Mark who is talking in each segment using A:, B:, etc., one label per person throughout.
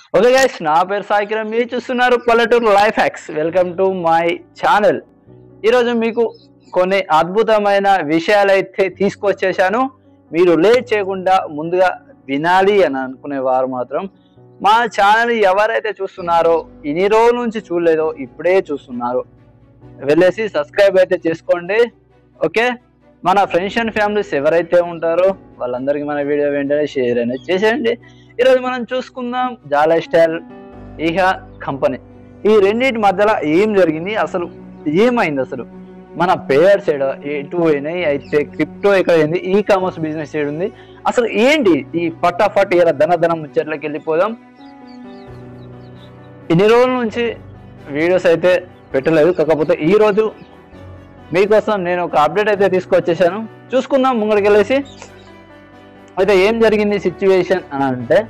A: okay guys నా పేరు సాయికిరణ్ మీరు చూస్తున్నారు పల్లెటూరు life hacks welcome to my channel ఈరోజు మీకు కొన్ని అద్భుతమైన విషయాలు అయితే తీసుకొచ్చేసాను మీరు లేట్ చేయకుండా ముందుగా వినాలి అని అనుకునే వారు మాత్రం మా ఛానల్ ఎవరైతే చూస్తున్నారో ఇన్ని రోజుల నుంచి చూడలేదో ఇప్పుడే చూస్తున్నారు వెళ్ళేసి సబ్స్క్రైబ్ అయితే చేసుకోండి ఓకే మన ఫ్రెండ్స్ అండ్ ఫ్యామిలీస్ ఎవరైతే ఉంటారో వాళ్ళందరికీ మన వీడియో వెంటనే షేర్ అనేది చేసేయండి ఈరోజు మనం చూసుకుందాం జాలా స్టైల్ ఇహ కంపెనీ ఈ రెండింటి మధ్యలో ఏం జరిగింది అసలు ఏమైంది అసలు మన పేయర్ సైడ్ ఎటు పోయినాయి అయితే క్రిప్టో ఎక్కడ అయింది ఈ కామర్స్ బిజినెస్ సైడ్ ఉంది అసలు ఏంటి ఈ ఫటాఫట్ ఇలా ధన ధనం ముచ్చట్లకి వెళ్ళిపోదాం ఇన్ని రోజుల నుంచి వీడియోస్ అయితే పెట్టలేదు కాకపోతే ఈ రోజు మీకోసం నేను ఒక అప్డేట్ అయితే తీసుకొచ్చేసాను చూసుకుందాం ముంగడికి వెళ్ళేసి అయితే ఏం జరిగింది సిచ్యువేషన్ అని అంటే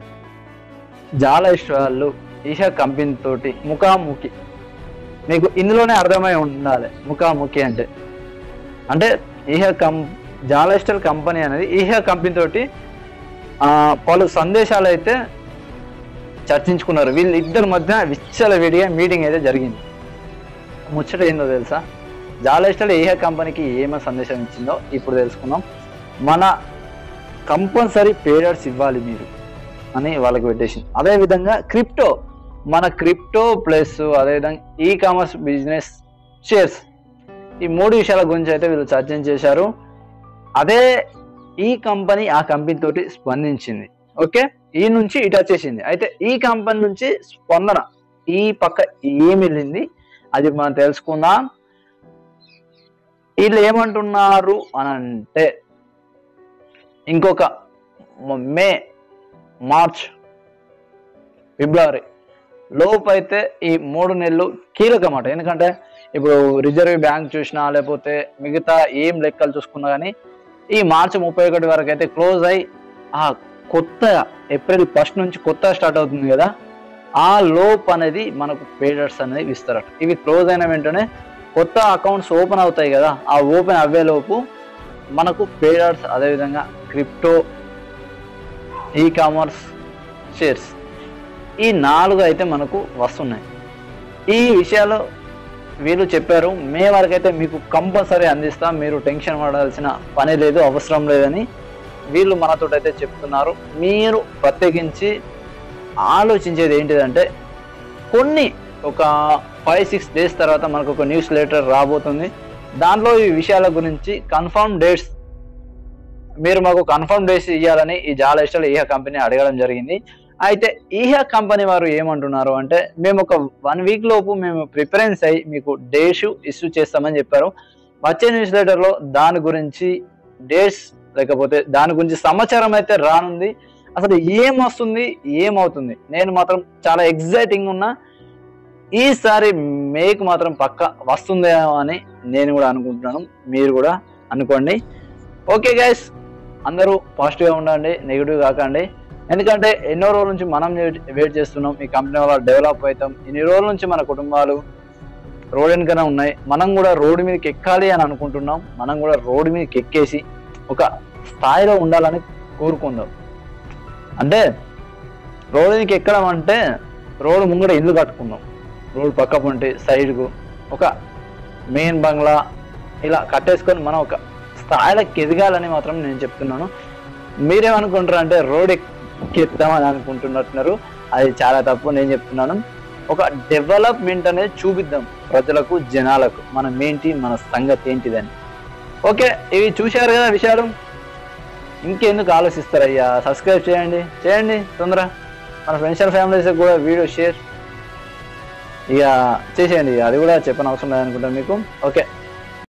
A: జాల వాళ్ళు ఈషా కంపెనీ తోటి ముఖాముఖి మీకు ఇందులోనే అర్థమై ఉండాలి ముఖాముఖి అంటే అంటే ఈహ కం జాలస్టర్ కంపెనీ అనేది ఈహ కంపెనీ తోటి ఆ, పలు సందేశాలు అయితే చర్చించుకున్నారు వీళ్ళు ఇద్దరి మధ్య విచ్చల విడిగా మీటింగ్ అయితే జరిగింది ముచ్చట ఏందో తెలుసా జాలస్టర్ ఈహ కంపెనీకి ఏమైనా సందేశం ఇచ్చిందో ఇప్పుడు తెలుసుకుందాం మన కంపల్సరీ పేరియడ్స్ ఇవ్వాలి మీరు అని వాళ్ళకి పెట్టేసింది అదేవిధంగా క్రిప్టో మన క్రిప్టో ప్లస్ అదేవిధంగా ఈ కామర్స్ బిజినెస్ షేర్స్ ఈ మూడు విషయాల గురించి అయితే వీళ్ళు చర్చించేశారు అదే ఈ కంపెనీ ఆ కంపెనీ తోటి స్పందించింది ఓకే ఈ నుంచి ఇటు వచ్చేసింది అయితే ఈ కంపెనీ నుంచి స్పందన ఈ పక్క ఏమి వెళ్ళింది అది మనం తెలుసుకుందాం వీళ్ళు ఏమంటున్నారు అని అంటే ఇంకొక మే మార్చ్ ఫిబ్రవరి లోపు అయితే ఈ మూడు నెలలు కీలకమాట ఎందుకంటే ఇప్పుడు రిజర్వ్ బ్యాంక్ చూసినా లేకపోతే మిగతా ఏం లెక్కలు చూసుకున్నా కానీ ఈ మార్చి ముప్పై ఒకటి వరకు అయితే క్లోజ్ అయి ఆ కొత్త ఏప్రిల్ ఫస్ట్ నుంచి కొత్త స్టార్ట్ అవుతుంది కదా ఆ లోప్ అనేది మనకు పేడర్స్ అనేది ఇస్తారట ఇవి క్లోజ్ అయిన వెంటనే కొత్త అకౌంట్స్ ఓపెన్ అవుతాయి కదా ఆ ఓపెన్ అవ్వే లోపు మనకు పేడర్స్ అదేవిధంగా క్రిప్టో ఈ కామర్స్ షేర్స్ ఈ నాలుగు అయితే మనకు వస్తున్నాయి ఈ విషయాలు వీళ్ళు చెప్పారు మే వరకు అయితే మీకు కంపల్సరీ అందిస్తాం మీరు టెన్షన్ పడాల్సిన పని లేదు అవసరం లేదని వీళ్ళు మనతో అయితే చెప్తున్నారు మీరు ప్రత్యేకించి ఆలోచించేది ఏంటిదంటే కొన్ని ఒక ఫైవ్ సిక్స్ డేస్ తర్వాత మనకు ఒక న్యూస్ లెటర్ రాబోతుంది దాంట్లో ఈ విషయాల గురించి కన్ఫర్మ్ డేట్స్ మీరు మాకు కన్ఫర్మ్ డేట్స్ ఇవ్వాలని ఈ జాల ఇష్టాలు ఈహ కంపెనీ అడగడం జరిగింది అయితే ఈహ కంపెనీ వారు ఏమంటున్నారు అంటే మేము ఒక వన్ వీక్ లోపు మేము ప్రిఫరెన్స్ అయ్యి మీకు డేట్స్ ఇష్యూ చేస్తామని చెప్పారు వచ్చే న్యూస్ లెటర్లో దాని గురించి డేట్స్ లేకపోతే దాని గురించి సమాచారం అయితే రానుంది అసలు ఏం వస్తుంది ఏమవుతుంది నేను మాత్రం చాలా ఎగ్జైటింగ్ ఉన్నా ఈసారి మేకు మాత్రం పక్క వస్తుందేమో అని నేను కూడా అనుకుంటున్నాను మీరు కూడా అనుకోండి ఓకే గైస్ అందరూ పాజిటివ్గా ఉండండి నెగిటివ్ కాకండి ఎందుకంటే ఎన్నో రోజుల నుంచి మనం వెయిట్ చేస్తున్నాం ఈ కంపెనీ వల్ల డెవలప్ అవుతాం ఇన్ని రోజుల నుంచి మన కుటుంబాలు రోడ్ వెనుకనే ఉన్నాయి మనం కూడా రోడ్డు మీదకి ఎక్కాలి అని అనుకుంటున్నాం మనం కూడా రోడ్డు మీదకి ఎక్కేసి ఒక స్థాయిలో ఉండాలని కోరుకుందాం అంటే రోడ్డు మీదకి ఎక్కడం అంటే రోడ్డు ముంగడ ఇల్లు కట్టుకుందాం రోడ్డు పక్క పొంటి సైడ్కు ఒక మెయిన్ బంగ్లా ఇలా కట్టేసుకొని మనం ఒక స్థాయిలోకి ఎదగాలని మాత్రం నేను చెప్తున్నాను మీరేమనుకుంటారు అంటే రోడ్ ఎక్కిద్దామని అనుకుంటున్నట్టున్నారు అది చాలా తప్పు నేను చెప్తున్నాను ఒక డెవలప్మెంట్ అనేది చూపిద్దాం ప్రజలకు జనాలకు మనం ఏంటి మన సంగతి ఏంటిదని ఓకే ఇవి చూశారు కదా విషయాలు ఇంకెందుకు ఆలోచిస్తారయ్యా సబ్స్క్రైబ్ చేయండి చేయండి తొందర మన ఫ్రెండ్స్ అండ్ ఫ్యామిలీస్ కూడా వీడియో షేర్ ఇక చేసేయండి అది కూడా చెప్పని అవసరం లేదనుకుంటాను మీకు ఓకే